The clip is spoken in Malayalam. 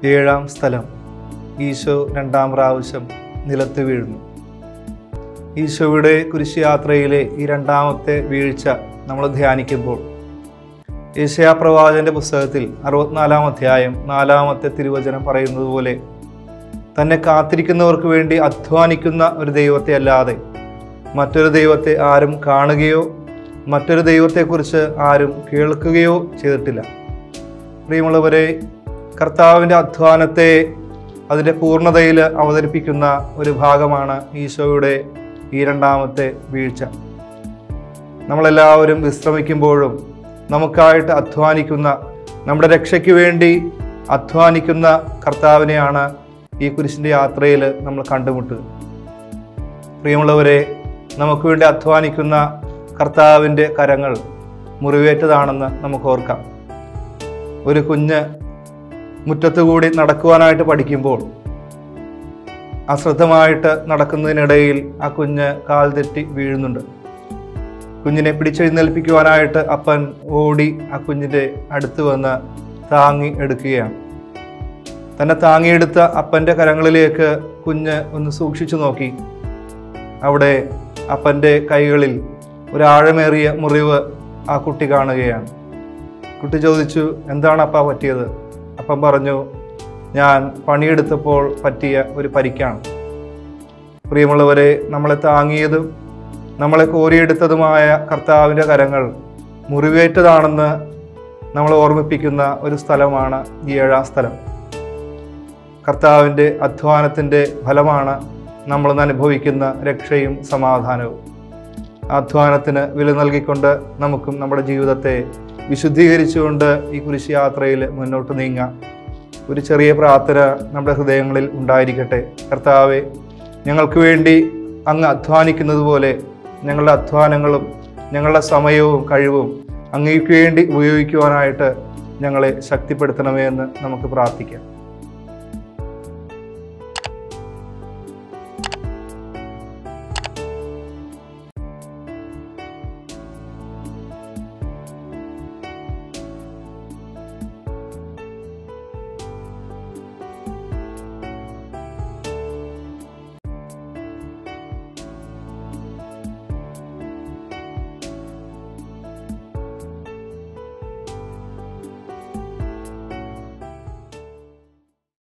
ഏഴാം സ്ഥലം ഈശോ രണ്ടാം പ്രാവശ്യം നിലത്ത് വീഴുന്നു ഈശോയുടെ കുരിശുയാത്രയിലെ ഈ രണ്ടാമത്തെ വീഴ്ച നമ്മൾ ധ്യാനിക്കുമ്പോൾ ഏഷ്യാ പ്രവാചകന്റെ പുസ്തകത്തിൽ അറുപത്തിനാലാം അധ്യായം നാലാമത്തെ തിരുവചനം പറയുന്നത് പോലെ തന്നെ കാത്തിരിക്കുന്നവർക്ക് വേണ്ടി അധ്വാനിക്കുന്ന ഒരു ദൈവത്തെ അല്ലാതെ മറ്റൊരു ദൈവത്തെ ആരും കാണുകയോ മറ്റൊരു ദൈവത്തെക്കുറിച്ച് ആരും കേൾക്കുകയോ ചെയ്തിട്ടില്ല പ്രിയമുള്ളവരെ കർത്താവിൻ്റെ അധ്വാനത്തെ അതിൻ്റെ പൂർണ്ണതയിൽ അവതരിപ്പിക്കുന്ന ഒരു ഭാഗമാണ് ഈശോയുടെ ഈ രണ്ടാമത്തെ വീഴ്ച നമ്മളെല്ലാവരും വിശ്രമിക്കുമ്പോഴും നമുക്കായിട്ട് അധ്വാനിക്കുന്ന നമ്മുടെ രക്ഷയ്ക്ക് വേണ്ടി അധ്വാനിക്കുന്ന കർത്താവിനെയാണ് ഈ കുരിശിൻ്റെ യാത്രയിൽ നമ്മൾ കണ്ടുമുട്ടുക പ്രിയമുള്ളവരെ നമുക്ക് വേണ്ടി അധ്വാനിക്കുന്ന കർത്താവിൻ്റെ കരങ്ങൾ മുറിവേറ്റതാണെന്ന് നമുക്ക് ഓർക്കാം ഒരു കുഞ്ഞ് മുറ്റത്തുകൂടി നടക്കുവാനായിട്ട് പഠിക്കുമ്പോൾ അശ്രദ്ധമായിട്ട് നടക്കുന്നതിനിടയിൽ ആ കുഞ്ഞ് കാൽ തെറ്റി വീഴുന്നുണ്ട് കുഞ്ഞിനെ പിടിച്ചെഴുന്നേൽപ്പിക്കുവാനായിട്ട് അപ്പൻ ഓടി ആ കുഞ്ഞിൻ്റെ അടുത്ത് വന്ന് താങ്ങി എടുക്കുകയാണ് തന്നെ താങ്ങിയെടുത്ത അപ്പൻ്റെ കരങ്ങളിലേക്ക് കുഞ്ഞ് ഒന്ന് സൂക്ഷിച്ചു നോക്കി അവിടെ അപ്പൻ്റെ കൈകളിൽ ഒരാഴമേറിയ മുറിവ് ആ കുട്ടി കാണുകയാണ് കുട്ടി ചോദിച്ചു എന്താണ് അപ്പ പറ്റിയത് അപ്പം പറഞ്ഞു ഞാൻ പണിയെടുത്തപ്പോൾ പറ്റിയ ഒരു പരിക്കാണ് പ്രിയമുള്ളവരെ നമ്മളെ താങ്ങിയതും നമ്മളെ കോരിയെടുത്തതുമായ കർത്താവിൻ്റെ കരങ്ങൾ മുറിവേറ്റതാണെന്ന് നമ്മളെ ഓർമ്മിപ്പിക്കുന്ന ഒരു സ്ഥലമാണ് ഈ ഏഴാം സ്ഥലം കർത്താവിൻ്റെ അധ്വാനത്തിൻ്റെ ഫലമാണ് നമ്മളിന്ന് അനുഭവിക്കുന്ന രക്ഷയും സമാധാനവും അധ്വാനത്തിന് വില നൽകിക്കൊണ്ട് നമുക്കും നമ്മുടെ ജീവിതത്തെ വിശുദ്ധീകരിച്ചുകൊണ്ട് ഈ കുരിശ് യാത്രയിൽ മുന്നോട്ട് നീങ്ങാം ഒരു ചെറിയ പ്രാർത്ഥന നമ്മുടെ ഹൃദയങ്ങളിൽ ഉണ്ടായിരിക്കട്ടെ കർത്താവെ ഞങ്ങൾക്ക് വേണ്ടി അങ്ങ് അധ്വാനിക്കുന്നത് പോലെ ഞങ്ങളുടെ അധ്വാനങ്ങളും ഞങ്ങളുടെ സമയവും കഴിവും അങ്ങേക്ക് വേണ്ടി ഉപയോഗിക്കുവാനായിട്ട് ഞങ്ങളെ ശക്തിപ്പെടുത്തണമേ എന്ന് നമുക്ക് പ്രാർത്ഥിക്കാം